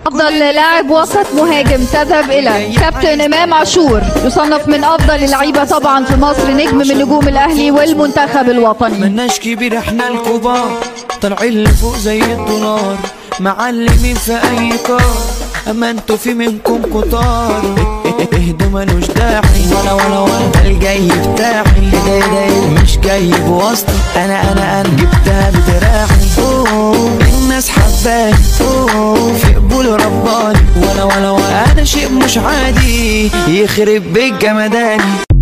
أفضل لاعب وسط مهاجم تذهب إلى كابتن إمام عاشور يصنف من أفضل اللعيبة طبعا في مصر نجم من نجوم الأهلي والمنتخب الوطني ملناش كبير احنا الكبار طالعين لفوق زي الدولار معلمين في اي كار اما انتوا في منكم كتار اهدوا ملوش داعي ولا ولا ولا ده الجاي بتاعي ده ده مش جاي بواسطة انا انا انا جبتها بدراعي أوه، الناس حباني أوه، في قبول رباني ولا ولا ولا انا شيء مش عادي يخرب بيت جمداني